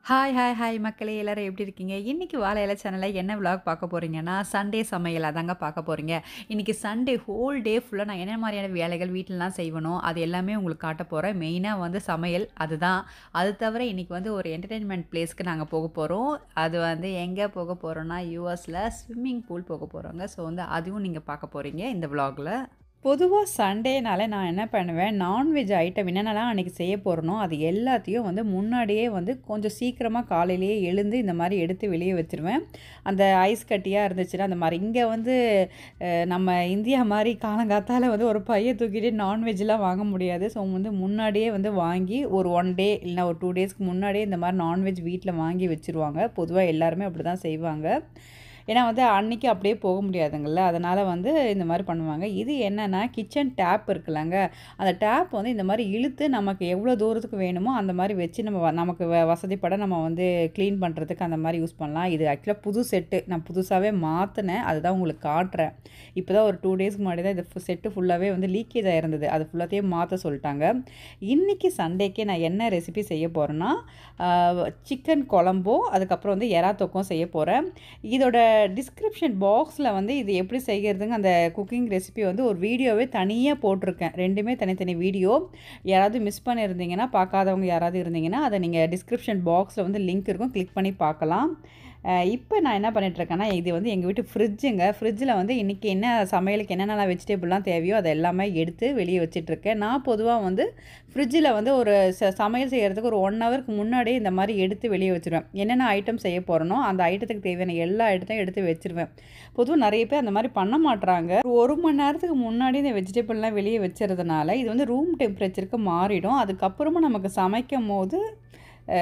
Hi, hi, hi மக்களே! எல்லாரும் எப்படி இருக்கீங்க? இன்னைக்கு வாழை இலை சேனல்ல என்ன விளாக் பார்க்க போறீங்கன்னா, சண்டே சமையல் அதாங்க பார்க்க போறீங்க. இன்னைக்கு சண்டே ஹோல் டே ஃபுல்லா நான் என்ன மாரியான வேலைகள் வீட்லலாம் செய்வனோ, அது எல்லாமே உங்களுக்கு காட்டப் போறேன். மெயினா வந்து சமையல் அதுதான். அது தவிர இன்னைக்கு வந்து ஒரு என்டர்டெயின்மென்ட் பிளேஸ்க்கு நாங்க போக போறோம். அது வந்து எங்க போக போறோம்னா, யுஎஸ்ல ஸ்விம்மிங் பூல் போக போறோங்க. ஸோ வந்து அதுவும் நீங்க பார்க்க போறீங்க இந்த விளாக்ல. பொதுவா சண்டேனாலே நான் என்ன பண்ணுவேன், நான்வெஜ் ஐட்டம் என்னென்னலாம் அன்னைக்கு செய்ய போறேனோ, அது எல்லாத்தையும் வந்து முன்னாடியே வந்து கொஞ்சம் சீக்கிரமா காலையிலேயே எழுந்து இந்த மாரி எடுத்து வெளிய வச்சுருவேன். அந்த ஐஸ் கட்டியா இருந்துச்சுன்னா, அந்த மாரி இங்க வந்து அ நம்ம இந்தியா மாரி காலங்காத்தால வந்து ஒரு பைய தூக்கிட்டு நான்வெஜ்லாம் வாங்க முடியாது. ஸோ வந்து முன்னாடியே வந்து வாங்கி ஒரு 1 டே இல்லனா ஒரு 2 டேஸ்க்கு முன்னாடியே இந்த மாரி நான்வெஜ் வீட்ல வாங்கி வச்சுருவாங்க. பொதுவா எல்லாருமே அப்படிதான் செய்வாங்க. ஏன்னா வந்து அன்னைக்கு அப்படியே போக முடியாதுங்கல்ல. அதனால வந்து இந்த மாரி பண்ணுவாங்க. இது என்னன்னா, கிச்சன் டேப் இருக்குல்லங்க, அந்த டேப் வந்து இந்த மாரி இழுத்து நமக்கு எவ்வளோ தூரத்துக்கு வேணுமோ, அந்த மாரி வச்சு நம்ம வ நமக்கு வ வசதிப்பட நம்ம வந்து கிளீன் பண்றதுக்கு அந்த மாரி யூஸ் பண்ணலாம். இது ஆக்சுவலா புது செட்டு. நான் புதுசாவே மாத்துனேன். அதுதான் உங்களுக்கு காட்டுறேன். இப்போ தான் ஒரு 2 டேஸ்க்கு முன்னாடி தான் இது ஃபு செட்டு ஃபுல்லாவே வந்து லீக்கேஜ் ஆயிருந்தது. அது ஃபுல்லாத்தையும் மாத்த சொல்ட்டாங்க. இன்னைக்கு சண்டேக்கு நான் என்ன ரெசிபி செய்ய போறேன்னா, அ சிக்கன் குழம்பும், அதுக்கப்புறம் வந்து எறா தொக்கும் செய்ய போறேன். இதோட டிஸ்கிரிப்ஷன் பாக்ஸ்ல வந்து இது எப்படி செய்கிறதுங்க அந்த குக்கிங் ரெசிபி வந்து ஒரு வீடியோவே தனியா போட்டிருக்கேன். 2மே தனித்தனி வீடியோ. யாராவது மிஸ் பண்ணியிருந்தீங்கன்னா, பார்க்காதவங்க யாராவது இருந்தீங்கன்னா, அத நீங்க டிஸ்கிரிப்ஷன் பாக்ஸ்ல வந்து லிங்க் இருக்கும். கிளிக் பண்ணி பார்க்கலாம். அ இப்ப நான் என்ன பண்ணிட்டுருக்கேன்னா, இது வந்து எங்க வீட்டு ஃப்ரிட்ஜுங்க. ஃப்ரிட்ஜில வந்து இன்னைக்கு என்ன சமையலுக்கு என்னென்னலாம் வெஜிடபிள்லாம் தேவையோ, அத எல்லாமே எடுத்து வெளிய வச்சுட்டுருக்கேன். நான் பொதுவா வந்து ஃப்ரிட்ஜில வந்து ஒரு ச சமையல் செய்யறதுக்கு ஒரு 1 ஹவருக்கு முன்னாடியே இந்த மாரி எடுத்து வெளிய வச்சுருவேன். என்னென்ன ஐட்டம் செய்ய போறேனோ, அந்த ஐட்டத்துக்கு தேவையான எல்லா ஐட்டத்தையும் எடுத்து வச்சுருவேன். பொதுவா நெறைய பேர் அந்த மாரி பண்ண மாட்றாங்க. ஒரு 1 மணி நேரத்துக்கு முன்னாடி இந்த வெஜிடபிள்லாம் வெளிய வச்சுறதுனால, இது வந்து ரூம் டெம்பரேச்சருக்கு மாறிடும். அதுக்கப்புறமா நமக்கு சமைக்கும்போது அ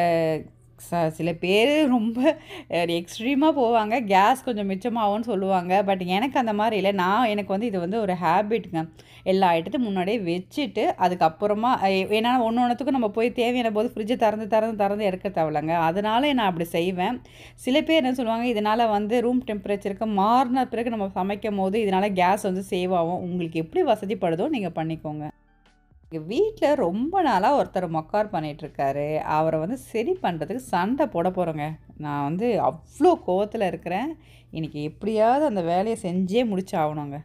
ச சில பேரு ரொம்ப அ எக்ஸ்ட்ரீமா போவாங்க. கேஸ் கொஞ்சம் மிச்சமாகும்னு சொல்லுவாங்க. பட் எனக்கு அந்த மாரி இல்ல. நான் எனக்கு வந்து இது வந்து ஒரு ஹேபிட்ங்க. எல்லா ஐட்டத்தையும் முன்னாடியே வச்சுட்டு, அதுக்கப்புறமா எ ஏன்னா ஒண்ணு ஒண்ணுத்துக்கும் நம்ம போய் தேவையான போது ஃப்ரிட்ஜ தெறந்து, தெறந்து, தெறந்து எடுக்க தேவையில்லங்க. அதனால நான் அப்படி செய்வேன். சில பேர் என்ன சொல்லுவாங்க, இதனால வந்து ரூம் டெம்பரேச்சருக்கு மாறுன பிறகு நம்ம சமைக்கும்போது, இதனால கேஸ் வந்து சேவ் ஆகும். உங்களுக்கு எப்படி வசதிப்படுதோ நீங்க பண்ணிக்கோங்க. எங்க வீட்ல ரொம்ப நாளா ஒருத்தர் மொக்கார் பண்ணிட்டுருக்காரு. அவர வந்து சரி பண்றதுக்கு சண்ட போட போறோங்க. நான் வந்து அவ்ளோ கோவத்துல இருக்கிறேன். இன்னைக்கு எப்படியாவது அந்த வேலைய செஞ்சே முடிச்சாகணுங்க.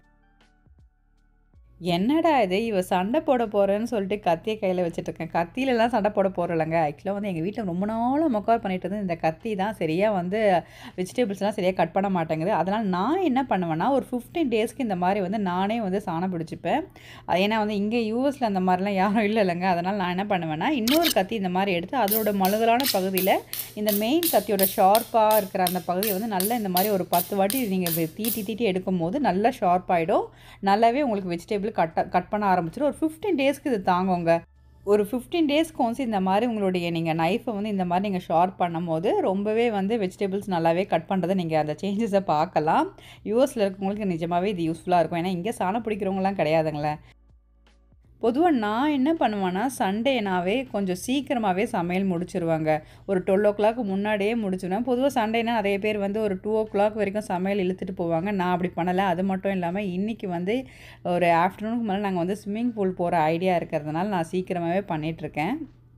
என்னடா இது! இவ சண்ட போட போறேன்னு சொல்லிட்டு கத்திய கையில வச்சுட்டுருக்கேன். கத்திலலாம் சண்ட போட போறதில்லங்க. ஆக்சுவலா வந்து எங்க வீட்ல ரொம்ப நாளா மொக்கார் பண்ணிட்டு இருந்தது இந்த கத்தி தான். சரியா வந்து வெஜிடபிள்ஸ்லாம் சரியா கட் பண்ண மாட்டேங்குது. அதனால நான் என்ன பண்ணுவேன்னா, ஒரு 15 டேஸ்க்கு இந்த மாரி வந்து நானே வந்து சாணம் பிடிச்சுப்பேன். ஏன்னா வந்து இங்க யுஎஸ்ல அந்த மாரிலாம் யாரும் இல்லல்லங்க. அதனால நான் என்ன பண்ணுவேன்னா, இன்னொரு கத்தி இந்த மாரி எடுத்து அதோட மழுதலான பகுதியில இந்த மெயின் கத்தியோட ஷார்ப்பா இருக்கிற அந்த பகுதிய வந்து நல்லா இந்த மாரி ஒரு 10 வாட்டி நீங்க வி தீட்டி, தீட்டி எடுக்கும்போது நல்லா ஷார்ப் ஆயிடும். நல்லாவே உங்களுக்கு வெஜிடபிள் கட்ட கட் பண்ண ஆரம்பிச்சுரும். ஒரு 15 டேஸ்க்கு இது தாங்குங்க. ஒரு 15 டேஸ்க்கு ஒன்ஸ் இந்த மாரி உங்களுடைய நீங்க நைஃப வந்து இந்த மாரி நீங்க ஷார்ப் பண்ணும்போது, ரொம்பவே வந்து வெஜிடபிள்ஸ் நல்லாவே கட் பண்றத நீங்க அந்த சேஞ்சஸ பார்க்கலாம். யுஎஸ்ல இருக்கவங்களுக்கு நிஜமாவே இது யூஸ்ஃபுல்லா இருக்கும். ஏன்னா இங்க சாணம் பிடிக்கிறவங்கலாம் கிடையாதுங்கள. பொதுவா நான் என்ன பண்ணுவேன்னா, சண்டேனாவே கொஞ்சம் சீக்கிரமாவே சமையல் முடிச்சுருவேங்க. ஒரு 12:00 முன்னாடியே முடிச்சுருவேன். பொதுவா சண்டேனா நெறைய பேர் வந்து ஒரு 2:00 வரைக்கும் சமையல் இழுத்துட்டு போவாங்க. நான் அப்படி பண்ணல. அது மட்டும் இல்லாம இன்னைக்கு வந்து ஒரு ஆஃப்டர்நூனுக்கு மேல நாங்க வந்து ஸ்விம்மிங் பூல் போற ஐடியா இருக்கிறதுனால, நான் சீக்கிரமாவே பண்ணிட்டுருக்கேன்.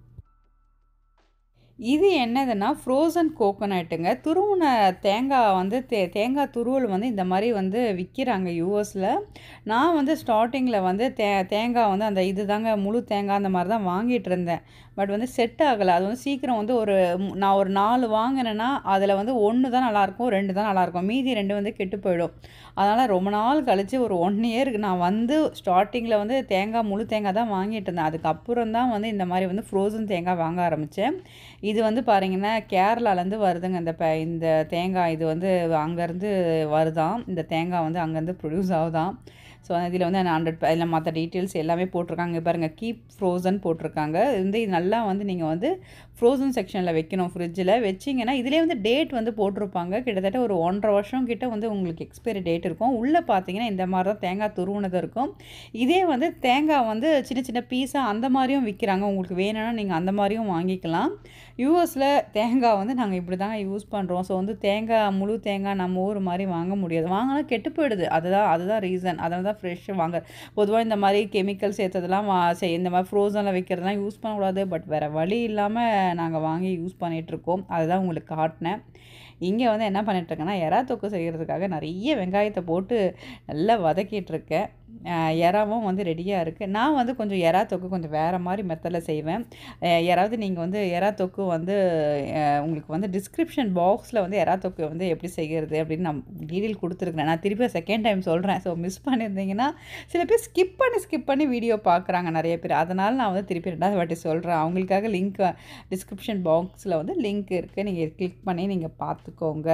இது என்னதுன்னா, ஃப்ரோசன் கோகோனட்டுங்க. துருவுன தேங்கா வந்து தே தேங்கா துருவல் வந்து இந்த மாரி வந்து விக்கிறாங்க யுஎஸ்ல. நான் வந்து ஸ்டார்ட்டிங்ல வந்து தே தேங்கா வந்து அந்த இது தாங்க முழு தேங்கா அந்த மாரி தான் வாங்கிட்டுருந்தேன். பட் வந்து செட் ஆகல. அது வந்து சீக்கிரம் வந்து ஒரு ம் நான் ஒரு 4 வாங்குனேன்னா, அதில வந்து 1 தான் நல்லாயிருக்கும், 2 தான் நல்லாயிருக்கும். மீதி 2 வந்து கெட்டு போயிடும். அதனால ரொம்ப நாள் கழிச்சு ஒரு 1 இயருக்கு நான் வந்து ஸ்டார்ட்டிங்ல வந்து தேங்கா முழு தேங்கா தான் வாங்கிட்டுருந்தேன். அதுக்கப்புறம் தான் வந்து இந்த மாரி வந்து ஃப்ரோசன் தேங்கா வாங்க ஆரம்பிச்சேன். இது வந்து பாருங்கன்னா, கேரளாலேருந்து வருதுங்க. இந்த ப இந்த தேங்காய் இது வந்து அங்கருந்து வருதாம். இந்த தேங்கா வந்து அங்கருந்து ப்ரொடியூஸ் ஆகுதாம். ஸோ இதில வந்து 100 ப இதில மத்த டீட்டெயில்ஸ் எல்லாமே போட்டிருக்காங்க. இங்க பாருங்க கீப் ஃப்ரோசன் போட்டிருக்காங்க. வந்து இது நல்லா வந்து நீங்க வந்து ஃப்ரோசன் செக்ஷன்ல வைக்கணும் ஃப்ரிட்ஜில. வச்சீங்கன்னா, இதிலேயே வந்து டேட் வந்து போட்டிருப்பாங்க. கிட்டத்தட்ட ஒரு 1 1/2 வருஷம் கிட்ட வந்து உங்களுக்கு எக்ஸ்பைரி டேட் இருக்கும். உள்ள பார்த்தீங்கன்னா, இந்த மாரி தான் தேங்கா துருவுனது இருக்கும். இதே வந்து தேங்கா வந்து சின்ன சின்ன பீஸா அந்த மாரியும் விக்கிறாங்க. உங்களுக்கு வேணும்னா நீங்க அந்த மாரியும் வாங்கிக்கலாம். யுஎஸ்ல தேங்கா வந்து நாங்க இப்படி தாங்க யூஸ் பண்றோம். ஸோ வந்து தேங்கா முழு தேங்கா நம்ம ஊர் மாரி வாங்க முடியாது. வாங்குனா கெட்டு போயிடுது. அதுதான் அதுதான் ரீசன். அதனால தான் தான் ஃப்ரெஷ்ஷாக வாங்க பொதுவாக இந்த மாதிரி கெமிக்கல் சேர்த்ததெல்லாம் வா செய் இந்த மாதிரி ஃப்ரோசனில் வைக்கிறதெல்லாம் யூஸ் பண்ணக்கூடாது பட் வேறு வழி இல்லாமல் நாங்கள் வாங்கி யூஸ் பண்ணிகிட்ருக்கோம் அதை தான் உங்களுக்கு காட்டினேன் இங்கே வந்து என்ன பண்ணிகிட்ருக்கேன்னா எறா தொக்கு செய்கிறதுக்காக நிறைய வெங்காயத்தை போட்டு நல்லா வதக்கிட்டுருக்கேன் எறாவும் வந்து ரெடியாக இருக்குது நான் வந்து கொஞ்சம் எறா தொக்கு கொஞ்சம் வேறு மாதிரி மெத்தடில் செய்வேன் அஹ் யாராவது நீங்கள் வந்து எறா தொக்கு வந்து அஹ் உங்களுக்கு வந்து டிஸ்கிரிப்ஷன் பாக்ஸில் வந்து எறா தொக்கு வந்து எப்படி செய்கிறது அப்படின்னு நான் டீட்டெயில் கொடுத்துருக்குறேன் நான் திருப்பி செகண்ட் டைம் சொல்கிறேன் ஸோ மிஸ் பண்ணியிருந்தீங்கன்னா சில பேர் ஸ்கிப் பண்ணி ஸ்கிப் பண்ணி வீடியோ பார்க்குறாங்க நிறைய பேர் அதனால் நான் வந்து திருப்பி ரெண்டாவது வாட்டி சொல்கிறேன் அவங்களுக்காக லிங்க் டிஸ்கிரிப்ஷன் பாக்ஸில் வந்து லிங்க் இருக்குது நீங்கள் கிளிக் பண்ணி நீங்கள் பார்த்துக்கோங்க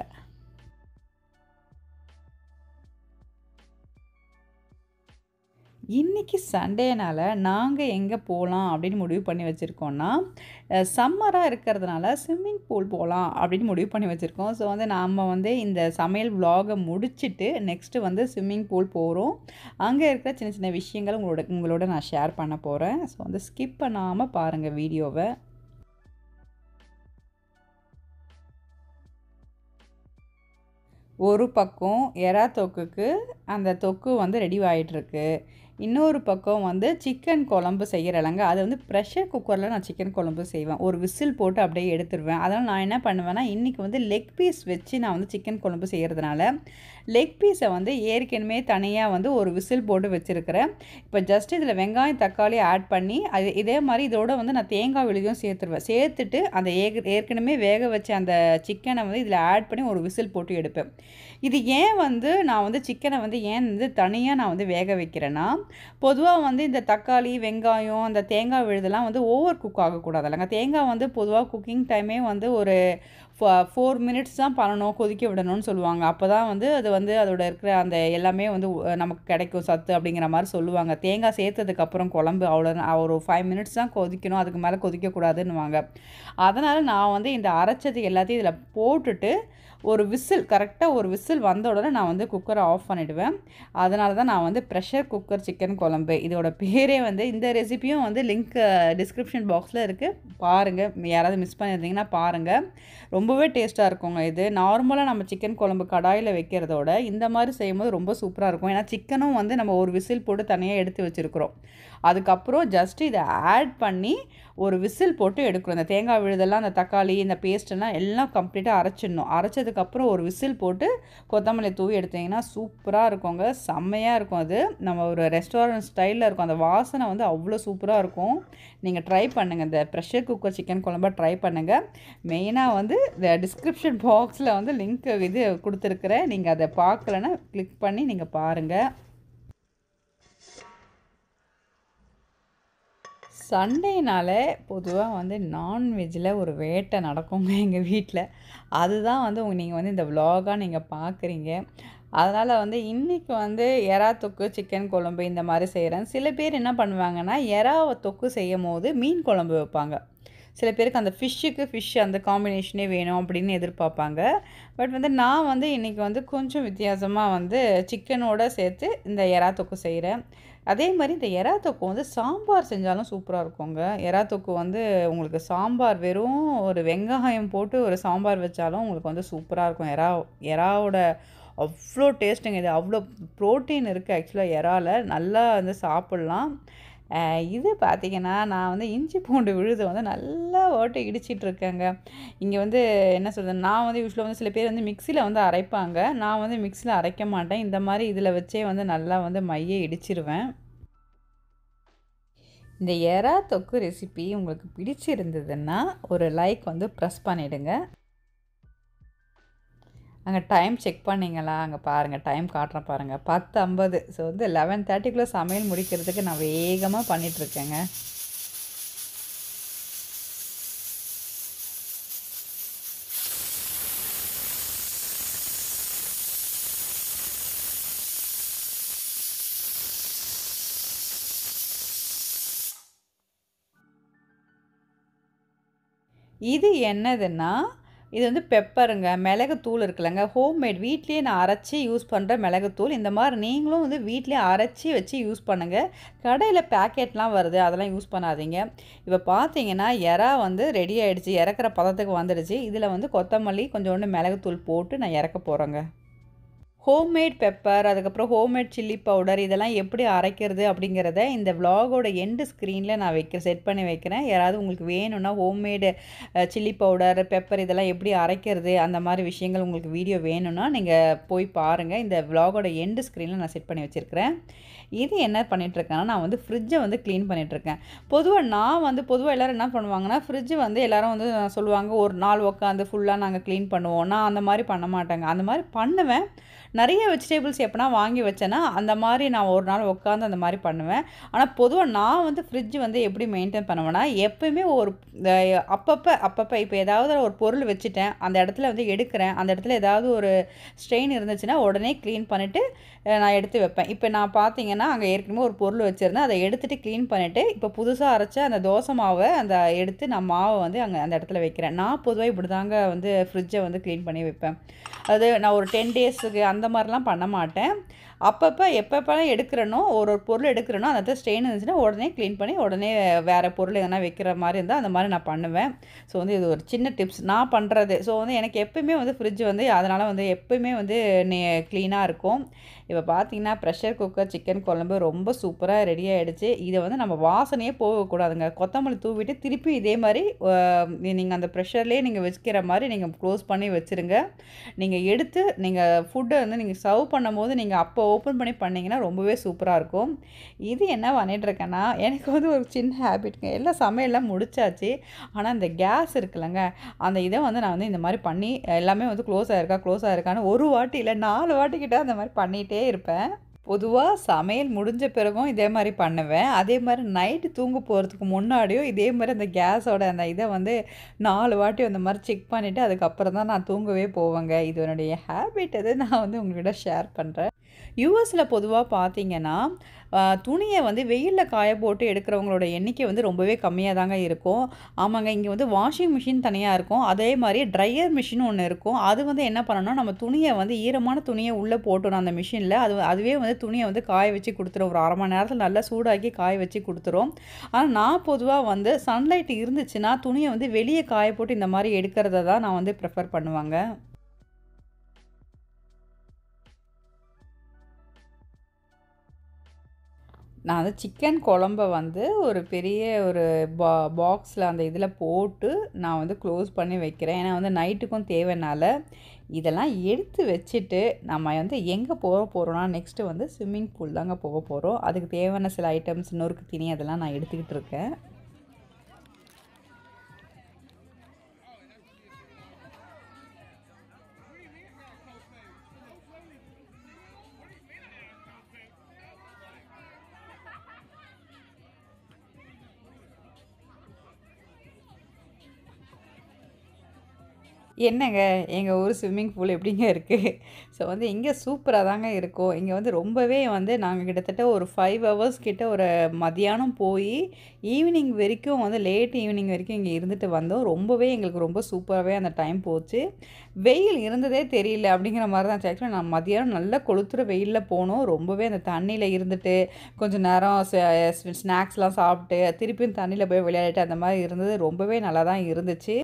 இன்றைக்கி சண்டேனால நாங்கள் எங்கே போகலாம் அப்படின்னு முடிவு பண்ணி வச்சுருக்கோன்னா சம்மராக இருக்கிறதுனால ஸ்விம்மிங் பூல் போகலாம் அப்படின்னு முடிவு பண்ணி வச்சுருக்கோம் ஸோ வந்து நாம் வந்து இந்த சமையல் vlog-அ முடிச்சுட்டு நெக்ஸ்ட்டு வந்து ஸ்விம்மிங் பூல் போகிறோம் அங்கே இருக்கிற சின்ன சின்ன விஷயங்கள் உங்களோட உங்களோட நான் ஷேர் பண்ண போகிறேன் ஸோ வந்து ஸ்கிப் பண்ணாமல் பாருங்கள் வீடியோவை ஒரு பக்கம் எறா தொக்குக்கு அந்த தொக்கு வந்து ரெடி ஆகிட்டுருக்கு இன்னொரு பக்கம் வந்து சிக்கன் குழம்பு செய்கிறலங்க அது வந்து ப்ரெஷர் குக்கரில் நான் சிக்கன் குழம்பு செய்வேன் ஒரு விசில் போட்டு அப்படியே எடுத்துருவேன் அதனால் நான் என்ன பண்ணுவேன்னா இன்றைக்கி வந்து லெக் பீஸ் வச்சு நான் வந்து சிக்கன் குழம்பு செய்கிறதுனால லெக் பீஸை வந்து ஏற்கனவே தனியாக வந்து ஒரு விசில் போட்டு வச்சுருக்கிறேன் இப்போ ஜஸ்ட் இதில் வெங்காயம் தக்காளி ஆட் பண்ணி அது இதே மாதிரி இதோட வந்து நான் தேங்காய் விழுதியும் சேர்த்துருவேன் சேர்த்துட்டு அந்த ஏக ஏற்கனவே வேக வச்ச அந்த சிக்கனை வந்து இதில் ஆட் பண்ணி ஒரு விசில் போட்டு எடுப்பேன் இது ஏன் வந்து நான் வந்து சிக்கனை வந்து ஏன் வந்து தனியாக நான் வந்து வேக வைக்கிறேன்னா பொதுவாக வந்து இந்த தக்காளி வெங்காயம் அந்த தேங்காய் விழுதெல்லாம் வந்து ஓவர் குக் ஆகக்கூடாது இல்லைங்க தேங்காய் வந்து பொதுவாக குக்கிங் டைமே வந்து ஒரு ஃபோர் மினிட்ஸ் தான் பண்ணணும் கொதிக்க விடணும்னு சொல்லுவாங்க அப்போ தான் வந்து அது வந்து அதோட இருக்கிற அந்த எல்லாமே வந்து உ- நமக்கு கிடைக்கும் சத்து அப்படிங்கிற மாதிரி சொல்லுவாங்க தேங்காய் சேர்த்ததுக்கப்புறம் குழம்பு அவ்வளோ ஒரு ஃபைவ் மினிட்ஸ் தான் கொதிக்கணும் அதுக்கு மேலே கொதிக்கக்கூடாதுன்னுவாங்க அதனால் நான் வந்து இந்த அரைச்சது எல்லாத்தையும் இதில் போட்டுட்டு ஒரு விசில் கரெக்டாக ஒரு விசில் வந்த உடனே நான் வந்து குக்கரை ஆஃப் பண்ணிவிடுவேன் அதனால தான் நான் வந்து ப்ரெஷர் குக்கர் சிக்கன் குழம்பு இதோட பேரே வந்து இந்த ரெசிபியும் வந்து லிங்க் டிஸ்கிரிப்ஷன் பாக்ஸில் இருக்குது பாருங்கள் யாராவது மிஸ் பண்ணியிருந்தீங்கன்னா பாருங்கள் ரொம்பவே டேஸ்ட்டாக இருக்குங்க இது நார்மலாக நம்ம சிக்கன் குழம்பு கடாயில் வைக்கிறதோட இந்த மாதிரி செய்யும்போது ரொம்ப சூப்பராக இருக்கும் ஏன்னா சிக்கனும் வந்து நம்ம ஒரு விசில் போட்டு தனியாக எடுத்து வச்சுருக்குறோம் அதுக்கப்புறம் ஜஸ்ட் இதை ஆட் பண்ணி ஒரு விசில் போட்டு எடுக்கணும் இந்த தேங்காய் விழுதெல்லாம் அந்த தக்காளி இந்த பேஸ்ட்டெல்லாம் எல்லாம் கம்ப்ளீட்டாக அரைச்சிடணும் அரைச்சதுக்கப்புறம் ஒரு விசில் போட்டு கொத்தமல்லி தூவி எடுத்தீங்கன்னா சூப்பராக இருக்குங்க செம்மையாக இருக்கும் அது நம்ம ஒரு ரெஸ்டாரண்ட் ஸ்டைலில் இருக்கும் அந்த வாசனை வந்து அவ்வளோ சூப்பராக இருக்கும் நீங்கள் ட்ரை பண்ணுங்கள் இந்த ப்ரெஷர் குக்கர் சிக்கன் குழம்பா ட்ரை பண்ணுங்கள் மெயினாக வந்து இந்த டிஸ்கிரிப்ஷன் பாக்ஸில் வந்து லிங்க் இது கொடுத்துருக்குறேன் நீங்கள் அதை பார்க்கலன்னா கிளிக் பண்ணி நீங்கள் பாருங்கள் சண்டேனாலே பொதுவாக வந்து நான்வெஜ்ஜில் ஒரு வேட்டை நடக்குங்க எங்கள் வீட்டில் அதுதான் வந்து நீங்கள் வந்து இந்த vlog-ஆ நீங்கள் பார்க்குறீங்க அதனால் வந்து இன்றைக்கி வந்து எறா தொக்கு சிக்கன் குழம்பு இந்த மாதிரி செய்கிறேன் சில பேர் என்ன பண்ணுவாங்கன்னா எறாவை தொக்கு செய்யும் போது மீன் குழம்பு வைப்பாங்க சில பேருக்கு அந்த ஃபிஷ்ஷுக்கு ஃபிஷ் அந்த காம்பினேஷனே வேணும் அப்படின்னு எதிர்பார்ப்பாங்க பட் வந்து நான் வந்து இன்றைக்கி வந்து கொஞ்சம் வித்தியாசமாக வந்து சிக்கனோட சேர்த்து இந்த எறா தொக்கு செய்கிறேன் அதே மாதிரி இந்த எறா தொக்கு வந்து சாம்பார் செஞ்சாலும் சூப்பராக இருக்குங்க எறா தொக்கு வந்து உங்களுக்கு சாம்பார் வெறும் ஒரு வெங்காயம் போட்டு ஒரு சாம்பார் வச்சாலும் உங்களுக்கு வந்து சூப்பராக இருக்கும் எறா எறாவோட அவ்வளோ டேஸ்ட்டுங்க இது அவ்வளோ ப்ரோட்டீன் இருக்குது ஆக்சுவலாக எறால நல்லா வந்து சாப்பிட்லாம் அஹ் இது பார்த்தீங்கன்னா நான் வந்து இஞ்சி பூண்டு விழுதை வந்து நல்லா ஓட்டு இடிச்சிட்டு இருக்கேங்க இங்கே வந்து என்ன சொல்கிறது நான் வந்து யூஸ்வலாக வந்து சில பேர் வந்து மிக்சியில் வந்து அரைப்பாங்க நான் வந்து மிக்சியில் அரைக்க மாட்டேன் இந்த மாதிரி இதில் வச்சே வந்து நல்லா வந்து மைய இடிச்சிருவேன் இந்த எறா தொக்கு ரெசிபி உங்களுக்கு பிடிச்சிருந்ததுன்னா ஒரு லைக் வந்து ப்ரெஸ் பண்ணிவிடுங்க அங்கே டைம் செக் பண்ணீங்களா அங்கே பாருங்கள் டைம் காட்டுறேன் பாருங்கள் பத்து ஐம்பது ஸோ வந்து லெவன் தேர்ட்டிக்குள்ளே சமையல் முடிக்கிறதுக்கு நான் வேகமாக பண்ணிகிட்ருக்கேங்க இது என்னதுன்னா இது வந்து பெப்பருங்க மிளகுத்தூள் இருக்குல்லங்க ஹோம்மேட் வீட்லேயே நான் அரைச்சி யூஸ் பண்ணுற மிளகுத்தூள் இந்த மாதிரி நீங்களும் வந்து வீட்லேயே அரைச்சி வச்சு யூஸ் பண்ணுங்கள் கடையில் பேக்கெட்லாம் வருது அதெல்லாம் யூஸ் பண்ணாதீங்க இப்போ பார்த்தீங்கன்னா எறா வந்து ரெடி ஆயிடுச்சு இறக்குற பதத்துக்கு வந்துடுச்சு இதில் வந்து கொத்தமல்லி கொஞ்சோண்டு மிளகுத்தூள் போட்டு நான் இறக்க போகிறேங்க ஹோம்மேட் பெப்பர், அதுக்கப்புறம் ஹோம்மேட் சில்லி பவுடர் இதெல்லாம் எப்படி அரைக்கிறது அப்படிங்கிறத இந்த விளாகோட எண்டு ஸ்க்ரீன்ல நான் வைக்க செட் பண்ணி வைக்கிறேன். யாராவது உங்களுக்கு வேணும்னா homemade uh chilli powder, pepper இதெல்லாம் எப்படி அரைக்கிறது, அந்த மாரி விஷயங்கள் உங்களுக்கு வீடியோ வேணும்னா, நீங்க போய் பாருங்க. இந்த விளாகோட எண்டு ஸ்க்ரீன்ல நான் செட் பண்ணி வச்சிருக்கிறேன். இது என்ன பண்ணிட்டுருக்கேன்னா, நான் வந்து ஃப்ரிட்ஜ வந்து கிளீன் பண்ணிட்டுருக்கேன். பொதுவா நான் வந்து பொதுவா எல்லாரும் என்ன பண்ணுவாங்கன்னா, ஃப்ரிட்ஜ் வந்து எல்லாரும் வந்து சொல்லுவாங்க, ஒரு நாள் உட்காந்து ஃபுல்லா நாங்க கிளீன் பண்ணுவோம். நான் அந்த மாரி பண்ண மாட்டேங்க. அந்த மாரி பண்ணுவேன். நெறைய வெஜிடபிள்ஸ் எப்பனா வாங்கி வச்சேன்னா, அந்த மாரி நான் ஒரு நாள் உட்காந்து அந்த மாரி பண்ணுவேன். ஆனா பொதுவா நான் வந்து ஃப்ரிட்ஜ் வந்து எப்படி மெயின்டெயின் பண்ணுவேன்னா, எப்பயுமே ஒரு அ அப்பப்ப அப்பப்ப இப்ப ஏதாவது ஒரு பொருள் வச்சுட்டேன். அந்த இடத்துல வந்து எடுக்கிறேன். அந்த இடத்துல ஏதாவது ஒரு ஸ்ட்ரெயின் இருந்துச்சுன்னா, உடனே கிளீன் பண்ணிட்டு அ நான் எடுத்து வைப்பேன். இப்ப நான் பார்த்தீங்கன்னா, அங்க ஏற்கனவே ஒரு பொருள் வச்சிருந்தேன். அத எடுத்துட்டு கிளீன் பண்ணிட்டு, இப்ப புதுசா அரைச்ச அந்த தோசை மாவ அந்த எடுத்து நான் மாவ வந்து அங்க அந்த இடத்துல வைக்கிறேன். நான் பொதுவா இப்படிதாங்க வந்து ஃப்ரிட்ஜ வந்து கிளீன் பண்ணி வைப்பேன். அது நான் ஒரு 10 டேஸுக்கு அந்த மாரிலாம் பண்ண மாட்டேன். அப்பப்ப எப்பப்பலாம் எடுக்கிறேனோ, ஒரு ஒரு பொருள் எடுக்கிறேனோ, அந்த இடத்துல ஸ்ட்ரெயின் இருந்துச்சுன்னா, உடனே கிளீன் பண்ணி, உடனே வேற பொருள் எதனா வைக்கிற மாரி இருந்தா, அந்த மாரி நான் பண்ணுவேன். ஸோ வந்து இது ஒரு சின்ன டிப்ஸ். நான் பண்றது. ஸோ வந்து எனக்கு எப்பயுமே வந்து ஃப்ரிட்ஜ் வந்து அதனால வந்து எப்பயுமே வந்து நெ கிளீனா இருக்கும். இப்ப பார்த்தீங்கன்னா, ப்ரெஷர் குக்கர் சிக்கன் குழம்பு ரொம்ப சூப்பரா ரெடி ஆயிடுச்சு. இத வந்து நம்ம வாசனையே போகக்கூடாதுங்க. கொத்தமல்லி தூவிட்டு திருப்பி இதே மாரி அ நீங்க அந்த ப்ரெஷர்லேயே நீங்க வச்சுக்கிற மாரி நீங்க க்ளோஸ் பண்ணி வச்சுருங்க. நீங்க எடுத்து நீங்க ஃபுட்ட வந்து நீங்க சர்வ் பண்ணும்போது, நீங்க அப்போ ஓப்பன் பண்ணி பண்ணீங்கன்னா, ரொம்பவே சூப்பரா இருக்கும். இது என்ன பண்ணிட்டுருக்கேன்னா, எனக்கு வந்து ஒரு சின்ன ஹேபிட்ங்க. எல்லாம் சமையல்லாம் முடிச்சாச்சு. ஆனா இந்த கேஸ் இருக்குல்லங்க, அந்த இத வந்து நான் வந்து இந்த மாரி பண்ணி எல்லாமே வந்து க்ளோஸ் ஆயிருக்கா, க்ளோஸ் ஆயிருக்கான்னு ஒரு வாட்டி இல்ல 4 வாட்டி கிட்ட அந்த மாரி பண்ணிட்டே இருப்பேன். பொதுவா சமையல் முடிஞ்ச பிறகும் இதே மாரி பண்ணுவேன். அதே மாரி நைட்டு தூங்க போறதுக்கு முன்னாடியும் இதே மாரி அந்த கேஸோட அந்த இத வந்து 4 வாட்டி அந்த மாரி செக் பண்ணிட்டு, அதுக்கப்புறம் தான் நான் தூங்கவே போவேங்க. இது என்னுடைய ஹேபிட் அது. நான் வந்து உங்ககிட்ட ஷேர் பண்றேன். யுஎஸ்ல பொதுவா பார்த்தீங்கன்னா, அ துணிய வந்து வெயில்ல காய போட்டு எடுக்கிறவங்களோட எண்ணிக்கை வந்து ரொம்பவே கம்மியா தாங்க இருக்கும். ஆமாங்க. இங்க வந்து வாஷிங் மிஷின் தனியா இருக்கும். அதே மாரி ட்ரையர் மிஷின் ஒண்ணு இருக்கும். அது வந்து என்ன பண்ணும்னா, நம்ம துணிய வந்து ஈரமான துணிய உள்ள போட்டுறணும் அந்த மிஷின்ல. அது அதுவே வந்து துணிய வந்து காய வச்சு குடுத்துரும். ஒரு 1/2 மணி நேரத்தில நல்லா சூடாக்கி காய வச்சு குடுத்துரும். ஆனா நான் பொதுவா வந்து சன்லைட் இருந்துச்சுன்னா, துணிய வந்து வெளிய காய போட்டு இந்த மாரி எடுக்கிறத தான் நான் வந்து ப்ரிஃபர் பண்ணுவேங்க. நான் வந்து சிக்கன் குழம்ப வந்து ஒரு பெரிய ஒரு பா பாக்ஸ்ல அந்த இதில போட்டு, நான் வந்து க்ளோஸ் பண்ணி வைக்கிறேன். ஏன்னா வந்து நைட்டுக்கும் தேவைனால. இதெல்லாம் எடுத்து வச்சுட்டு, நம்ம வந்து எங்க போக போறோம்னா, நெக்ஸ்ட்டு வந்து ஸ்விம்மிங் பூல் தாங்க போக போறோம். அதுக்கு தேவையான சில ஐட்டம்ஸ் நொறுக்கு தீனி அதெல்லாம் நான் எடுத்துக்கிட்டு இருக்கேன். என்னங்க, எங்க ஊர் ஸ்விம்மிங் பூல் எப்படிங்க இருக்கு? ஸோ வந்து இங்க சூப்பரா தாங்க இருக்கும். இங்க வந்து ரொம்பவே வந்து நாங்க கிட்டத்தட்ட ஒரு 5 ஹவர்ஸ் கிட்ட ஒரு மதியானம் போயி, ஈவினிங் வரைக்கும் வந்து லேட் ஈவினிங் வரைக்கும் இங்க இருந்துட்டு வந்தோம். ரொம்பவே எங்களுக்கு ரொம்ப சூப்பராவே அந்த டைம் போச்சு. வெயில் இருந்ததே தெரியல அப்படிங்கிற மாரி தான் இருந்துச்சு. ஆக்சுவலா நான் மதியானம் நல்லா கொளுத்துற வெயில்ல போனோம். ரொம்பவே அந்த தண்ணீல இருந்துட்டு, கொஞ்ச நேரம் ச ஸ்நாக்ஸ்லாம் சாப்பிட்டு, திருப்பியும் தண்ணீல போய் விளையாடிட்டு அந்த மாரி இருந்தது. ரொம்பவே நல்லா தான் இருந்துச்சு.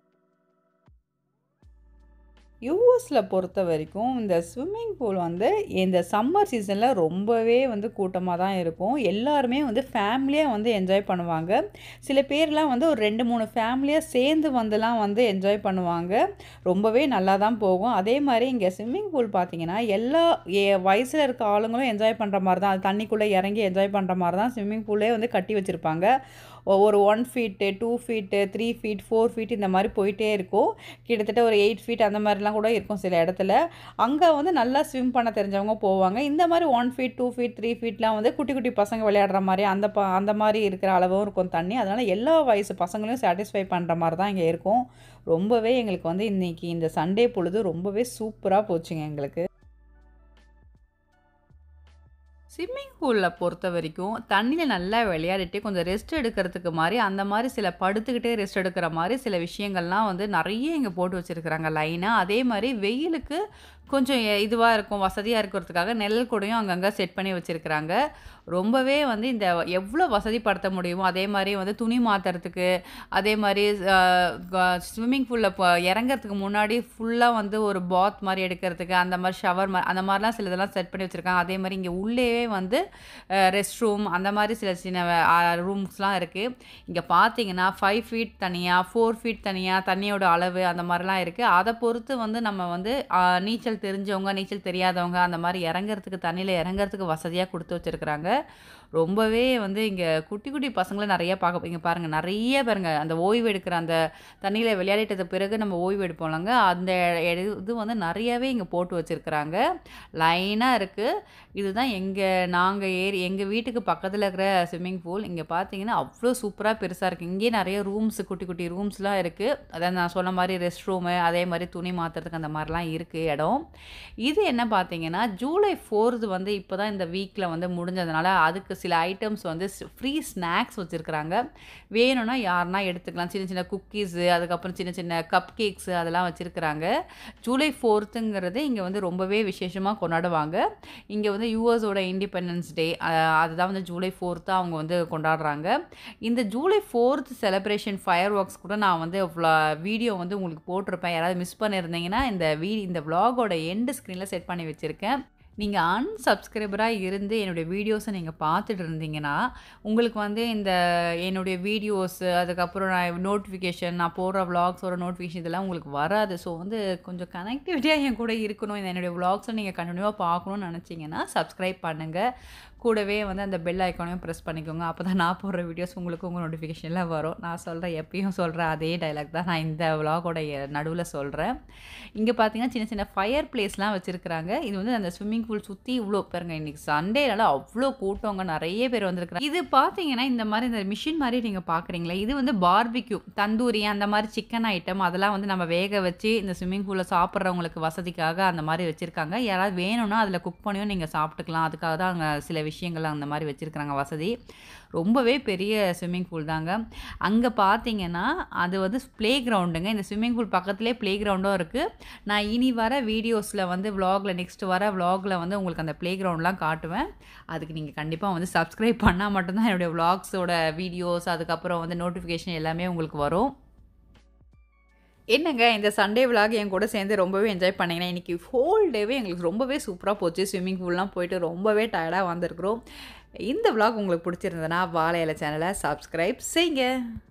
யுஎஸ்ல பொறுத்தவரைக்கும், இந்த ஸ்விம்மிங் பூல் வந்து இந்த சம்மர் சீசன்ல ரொம்பவே வந்து கூட்டமா தான் இருக்கும். எல்லாருமே வந்து ஃபேமிலியா வந்து என்ஜாய் பண்ணுவாங்க. சில பேர்லாம் வந்து ஒரு 2, 3 ஃபேமிலியா சேர்ந்து வந்துலாம் வந்து என்ஜாய் பண்ணுவாங்க. ரொம்பவே நல்லா தான் போகும். அதே மாரி இங்க ஸ்விம்மிங் பூல் பார்த்தீங்கன்னா, எல்லா எ வயசுல இருக்க ஆளுங்களும் என்ஜாய் பண்ற மாரி தான். தண்ணிக்குள்ள இறங்கி என்ஜாய் பண்ற மாரி தான் ஸ்விம்மிங் பூலே வந்து கட்டி வச்சிருப்பாங்க. ஒரு 1 ஃபீட்டு, 2 ஃபீட்டு, 3 ஃபீட், 4 ஃபீட் இந்த மாரி போயிட்டே இருக்கும். கிட்டத்தட்ட ஒரு 8 ஃபீட் அந்த மாரிலாம் கூட இருக்கும் சில இடத்துல. அங்க வந்து நல்லா ஸ்விம் பண்ண தெரிஞ்சவங்க போவாங்க. இந்த மாரி 1 ஃபீட், 2 ஃபீட், 3 ஃபீட்லாம் வந்து குட்டி குட்டி பசங்க விளையாடுற மாரி, அந்த ப அந்த மாரி இருக்கிற அளவும் இருக்கும் தண்ணி. அதனால எல்லா வயசு பசங்களையும் சாட்டிஸ்ஃபை பண்ற மாரி தான் இங்க இருக்கும். ரொம்பவே எங்களுக்கு வந்து இன்னைக்கு இந்த சண்டே பொழுது ரொம்பவே சூப்பரா போச்சுங்க எங்களுக்கு. ஸ்விம்மிங் பூல்ல பொறுத்தவரைக்கும், தண்ணீல நல்லா விளையாடிட்டு கொஞ்சம் ரெஸ்ட் எடுக்கிறதுக்கு மாரி, அந்த மாரி சில படுத்துக்கிட்டே ரெஸ்ட் எடுக்கிற மாரி சில விஷயங்கள்லாம் வந்து நெறைய இங்க போட்டு வச்சிருக்கிறாங்க லைனா. அதே மாரி வெயிலுக்கு கொஞ்சம் எ இதுவா இருக்கும், வசதியா இருக்கிறதுக்காக நிழல் கூடையும் அங்கங்க செட் பண்ணி வச்சிருக்கிறாங்க. ரொம்பவே வந்து இந்த எவ்வளோ வசதிப்படுத்த முடியுமோ, அதே மாரி வந்து துணி மாத்துறதுக்கு, அதே மாரி அ க ஸ்விம்மிங் பூல்ல ப இறங்கறதுக்கு முன்னாடி ஃபுல்லா வந்து ஒரு பாத் மாரி எடுக்கிறதுக்கு, அந்த மாரி ஷவர் மா அந்த மாரிலாம் சிலதெல்லாம் செட் பண்ணி வச்சிருக்காங்க. அதே மாரி இங்க உள்ளேயே வந்து அ ரெஸ்ட் ரூம் அந்த மாரி சில சின்ன அ ரூம்ஸ்லாம் இருக்கு. இங்க பார்த்தீங்கன்னா 5 ஃபீட் தனியா, 4 ஃபீட் தனியா தண்ணியோட அளவு அந்த மாரிலாம் இருக்கு. அத பொறுத்து வந்து நம்ம வந்து அ நீச்சல் தெரிஞ்சவங்க, நீச்சல் தெரியாதவங்க அந்த மாரி இறங்கறதுக்கு தண்ணீல இறங்கறதுக்கு வசதியா குடுத்து வச்சிருக்கிறாங்க. ரொம்பவே வந்து இங்க குட்டி, குட்டி பசங்கள நெறைய பார்க்க இங்க பாருங்க நெறைய பாருங்க அந்த ஓய்வு எடுக்கிற அந்த தண்ணீல விளையாடிட்டது பிறகு நம்ம ஓய்வு எடுப்போம்லங்க, அந்த எடு இது வந்து நெறையாவே இங்க போட்டு வச்சிருக்கிறாங்க. லைனா இருக்கு. இதுதான் எங்க நாங்க ஏறி எங்க வீட்டுக்கு பக்கத்துல இருக்கிற ஸ்விம்மிங் பூல். இங்க பார்த்தீங்கன்னா, அவ்ளோ சூப்பரா பெருசா இருக்கு. இங்கேயே நெறைய ரூம்ஸ் குட்டி, குட்டி ரூம்ஸ்லாம் இருக்கு. அதான் நான் சொன்ன மாரி ரெஸ்ட் ரூமு, அதே மாரி துணி மாத்துறதுக்கு அந்த மாரிலாம் இருக்கு இடம். இது என்ன பார்த்தீங்கன்னா, ஜூலை 4த் வந்து இப்ப தான் இந்த வீக்ல வந்து முடிஞ்சதுனால, அதுக்கு சில ஐட்டம்ஸ் வந்து ஸ் ஃப்ரீ ஸ்நாக்ஸ் வச்சிருக்கிறாங்க. வேணும்னா யாருனா எடுத்துக்கலாம். சின்ன, சின்ன குக்கீஸு, அதுக்கப்புறம் சின்ன, சின்ன கப் கேக்ஸு அதெல்லாம் வச்சிருக்கிறாங்க. ஜூலை 4த்துங்கிறது இங்க வந்து ரொம்பவே விசேஷமா கொண்டாடுவாங்க. இங்க வந்து யுஎஸோட இண்டிபெண்டன்ஸ் டே அ அதுதான் வந்து ஜூலை 4த்தா அவங்க வந்து கொண்டாடுறாங்க. இந்த ஜூலை 4த் செலிப்ரேஷன் ஃபயர் ஒர்க்ஸ் கூட நான் வந்துவ்ளா வீடியோ வந்து உங்களுக்கு போட்டிருப்பேன். யாராவது மிஸ் பண்ணியிருந்தீங்கன்னா, இந்த வீ இந்த விளாகோட எண்ட் ஸ்க்ரீன்ல செட் பண்ணி வச்சிருக்கேன். நீங்க அன்சப்ஸ்கிரைபரா இருந்து என்னுடைய வீடியோஸ நீங்க பார்த்துட்டு இருந்தீங்கன்னா, உங்களுக்கு வந்து இந்த என்னுடைய வீடியோஸு, அதுக்கப்புறம் நான் நோட்டிஃபிகேஷன் நான் போடுற விளாக்ஸோட நோட்டிஃபிகேஷன் இதெல்லாம் உங்களுக்கு வராது. ஸோ வந்து கொஞ்சம் கனெக்டிவிட்டியா என் கூட இருக்கணும். இந்த என்னுடைய விளாக்ஸ நீங்க கன்டினியூவா பார்க்கணும்னு நெனச்சீங்கன்னா, சப்ஸ்கிரைப் பண்ணுங்க. கூடவே வந்து அந்த பெல் ஐகானையும் பிரஸ் பண்ணிக்கோங்க. அப்பதான் நான் போடுற வீடியோஸ் உங்களுக்கு உங்க நோட்டிஃபிகேஷன்ல வரும். நான் சொல்ற எப்பயும் சொல்ற அதே டயலாக் தான் நான் இந்த விளாகோட எ நடுவுல சொல்றேன். இங்க பார்த்தீங்கன்னா, சின்ன, சின்ன ஃபயர் பிளேஸ்லாம் வச்சிருக்கிறாங்க. இது வந்து அந்த ஸ்விம்மிங் பூல் சுத்தி இவ்ளோ பாருங்க இன்னைக்கு சண்டேனால அவ்ளோ கூட்டங்க நெறைய பேர் வந்திருக்கிறாங்க. இது பார்த்தீங்கன்னா, இந்த மாரி இந்த மிஷின் மாரி நீங்க பார்க்குறீங்களா, இது வந்து பார்பிக்யூ தந்தூரி அந்த மாரி சிக்கன் ஐட்டம் அதெல்லாம் வந்து நம்ம வேக வச்சு இந்த ஸ்விம்மிங் பூல்ல சாப்பிடுறவங்களுக்கு வசதிக்காக அந்த மாரி வச்சிருக்காங்க. யாராவது வேணும்னா அதில குக் பண்ணியும் நீங்க சாப்பிட்டுக்கலாம். அதுக்காக தான் அங்க சில விஷயங்கள் அந்த மாரி வச்சிருக்கிறாங்க வசதி. ரொம்பவே பெரிய ஸ்விம்மிங் பூல் தாங்க. அங்க பார்த்தீங்கன்னா, அது வந்து ப்ளே கிரவுண்டுங்க. இந்த ஸ்விம்மிங் பூல் பக்கத்திலேயே ப்ளே கிரவுண்டும் இருக்கு. நான் இனி வர வீடியோஸ்ல வந்து விளாக்ல நெக்ஸ்ட் வர விளாக்ல வந்து உங்களுக்கு அந்த ப்ளே கிரவுண்ட்லாம் காட்டுவேன். அதுக்கு நீங்க கண்டிப்பா வந்து சப்ஸ்கிரைப் பண்ணா மட்டும் தான் என்னுடைய விளாக்ஸோட வீடியோஸ், அதுக்கப்புறம் வந்து நோட்டிஃபிகேஷன் எல்லாமே உங்களுக்கு வரும். என்னங்க இந்த சண்டே விளாக் என் கூட சேர்ந்து ரொம்பவே என்ஜாய் பண்ணீங்கன்னா, இன்னைக்கு ஹோல் டேவே எங்களுக்கு ரொம்பவே சூப்பரா போச்சு. ஸ்விம்மிங் பூல்லாம் போயிட்டு ரொம்பவே டயர்டா வந்திருக்கிறோம். இந்த விளாக் உங்களுக்கு பிடிச்சிருந்ததுன்னா, வாழை இலை சேனல சப்ஸ்கிரைப் செய்யுங்க.